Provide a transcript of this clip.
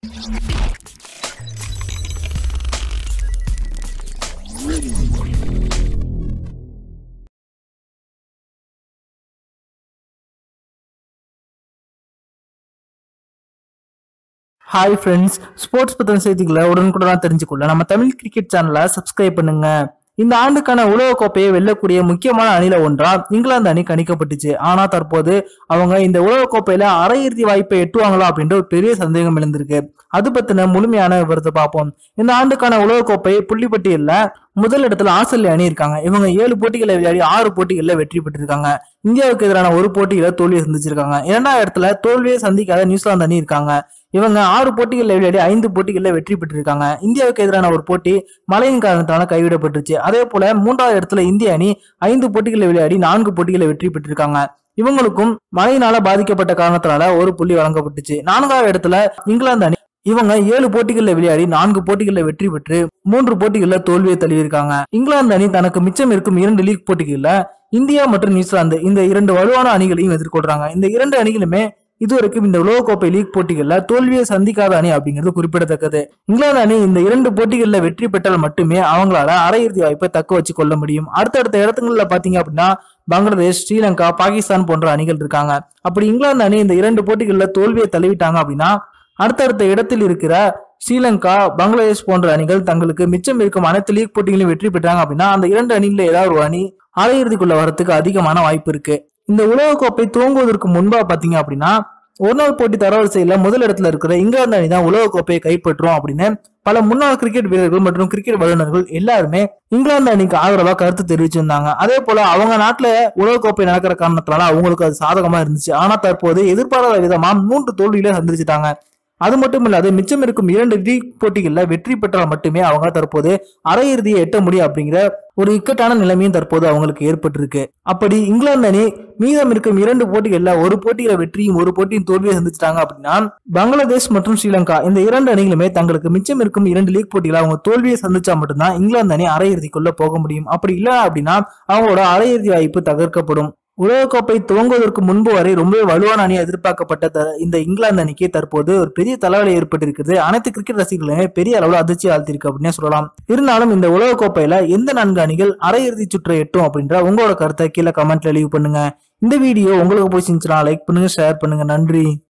hi friends sports பற்றின செய்திகளை உடனுக்குடனாக தெரிஞ்சுக்கொள்ள நம்ம தமிழ் கிரிக்கெட் சேனலை சப்ஸ்கிரைப் பண்ணுங்க இந்த ஆண்டுக்கான உலக கோப்பையை வெல்லக்கூடிய முக்கியமான அணில ஒன்றா இங்கிலாந்து அணி கணிக்கப்பட்டுச்சு ஆனா தற்போது அவங்க இந்த உலக கோப்பையில அரையிறுதி வாய்ப்பை எட்டுவாங்களா அப்படின்ற ஒரு பெரிய சந்தேகம் எழுந்திருக்கு அது பத்தின முழுமையான விவரத்தை பார்ப்போம் இந்த ஆண்டுக்கான உலக கோப்பை புள்ளிப்பட்டியல்ல முதல் இடத்துல ஆஸ்திரேலியா அணி இருக்காங்க இவங்க ஏழு போட்டிகளை விளையாடி ஆறு போட்டிகள்ல வெற்றி பெற்றிருக்காங்க இந்தியாவுக்கு எதிரான ஒரு போட்டியில தோல்வியை சந்திச்சிருக்காங்க இரண்டாவது இடத்துல தோல்வியை சந்திக்காத நியூசிலாந்து அணி இருக்காங்க இவங்க ஆறு போட்டிகளில் விளையாடி ஐந்து போட்டிகளில் வெற்றி பெற்றிருக்காங்க இந்தியாவுக்கு எதிரான ஒரு போட்டி மழையின் காரணத்தால கைவிடப்பட்டுருச்சு அதே போல மூன்றாவது இடத்துல இந்திய அணி ஐந்து போட்டிகளில் விளையாடி நான்கு போட்டிகளில் வெற்றி பெற்றிருக்காங்க இவங்களுக்கும் மழையினால பாதிக்கப்பட்ட காரணத்தினால ஒரு புள்ளி வழங்கப்பட்டுச்சு நான்காவது இடத்துல இங்கிலாந்து அணி இவங்க ஏழு போட்டிகளில் விளையாடி நான்கு போட்டிகளில் வெற்றி பெற்று மூன்று போட்டிகளில் தோல்வியை தழுவியிருக்காங்க இங்கிலாந்து அணி தனக்கு மிச்சம் இருக்கும் இரண்டு லீக் போட்டிகளில் இந்தியா மற்றும் நியூசிலாந்து இந்த இரண்டு வலுவான அணிகளையும் எதிர்கொள்றாங்க இந்த இரண்டு அணிகளுமே இதுவரைக்கும் இந்த உலகக்கோப்பை லீக் போட்டிகளில் தோல்வியை சந்திக்காத அணி அப்படிங்கிறது குறிப்பிடத்தக்கது இங்கிலாந்து அணி இந்த இரண்டு போட்டிகளில் வெற்றி பெற்றால் மட்டுமே அவங்களால அரையிறுதி வாய்ப்பை தக்க வச்சு கொள்ள முடியும் அடுத்தடுத்த இடத்துங்கள்ல பாத்தீங்க அப்படின்னா பங்களாதேஷ் ஸ்ரீலங்கா பாகிஸ்தான் போன்ற அணிகள் இருக்காங்க அப்படி இங்கிலாந்து அணி இந்த இரண்டு போட்டிகளில் தோல்வியை தழுவிட்டாங்க அப்படின்னா அடுத்தடுத்த இடத்தில் இருக்கிற ஸ்ரீலங்கா பங்களாதேஷ் போன்ற அணிகள் தங்களுக்கு மிச்சம் இருக்கும் அனைத்து லீக் போட்டிகளையும் வெற்றி பெற்றாங்க அப்படின்னா அந்த இரண்டு அணியில ஏதாவது ஒரு அணி அரையிறுதிக்குள்ள வரத்துக்கு அதிகமான வாய்ப்பு இருக்கு இந்த உலகக்கோப்பை துவங்குவதற்கு முன்பா பாத்தீங்க அப்படின்னா ஒரு நாள் போட்டி தரவரிசையில முதல் இடத்துல இருக்கிற இங்கிலாந்து அணி தான் உலகக்கோப்பையை கைப்பற்றும் அப்படின்னு பல முன்னாள் கிரிக்கெட் வீரர்கள் மற்றும் கிரிக்கெட் வல்லுநர்கள் எல்லாருமே இங்கிலாந்து அணிக்கு ஆதரவா கருத்து தெரிவிச்சிருந்தாங்க அதே போல அவங்க நாட்டுல உலகக்கோப்பை நடக்கிற காரணத்தினால அவங்களுக்கு அது சாதகமா இருந்துச்சு ஆனா தற்போது எதிர்பாராத விதமா மூன்று தோல்வியில சந்திச்சிட்டாங்க அது மட்டும் இல்லாது மிச்சம் இருக்கும் இரண்டு லீக் போட்டிகளில் வெற்றி பெற்றால் மட்டுமே அவங்க தற்போது அரையிறுதியை எட்ட முடியும் அப்படிங்கிற ஒரு இக்கட்டான நிலைமையும் தற்போது அவங்களுக்கு ஏற்பட்டிருக்கு அப்படி இங்கிலாந்து அணி மீதம் இருக்கும் இரண்டு போட்டிகளில் ஒரு போட்டியில வெற்றியும் ஒரு போட்டியும் தோல்வியை சந்திச்சிட்டாங்க அப்படின்னா பங்களாதேஷ் மற்றும் ஸ்ரீலங்கா இந்த இரண்டு அணிகளுமே தங்களுக்கு மிச்சம் இருக்கும் இரண்டு லீக் போட்டியில அவங்க தோல்வியை சந்திச்சா மட்டும்தான் இங்கிலாந்து அணி அரையிறுதிக்குள்ள போக முடியும் அப்படி இல்லை அப்படின்னா அவங்களோட அரையிறுதி வாய்ப்பு தகர்க்கப்படும் உலகக்கோப்பை துவங்குவதற்கு முன்பு வரை ரொம்ப வலுவான அணி எதிர்பார்க்கப்பட்ட த- இந்த இங்கிலாந்து அணிக்கு தற்போது ஒரு பெரிய தலைவலி ஏற்பட்டிருக்குது அனைத்து கிரிக்கெட் ரசிகர்களுமே பெரிய அளவில் அதிர்ச்சி ஆழ்த்திருக்கு அப்படின்னே சொல்லலாம் இருந்தாலும் இந்த உலகக்கோப்பையில எந்த நான்கு அணிகள் அரையிறுதி சுற்றை எட்டும் அப்படின்ற உங்களோட கருத்தை கீழே கமெண்ட்ல லீவ் பண்ணுங்க இந்த வீடியோ உங்களுக்கு பிடிச்சிருந்துச்சுன்னா லைக் பண்ணுங்க ஷேர் பண்ணுங்க நன்றி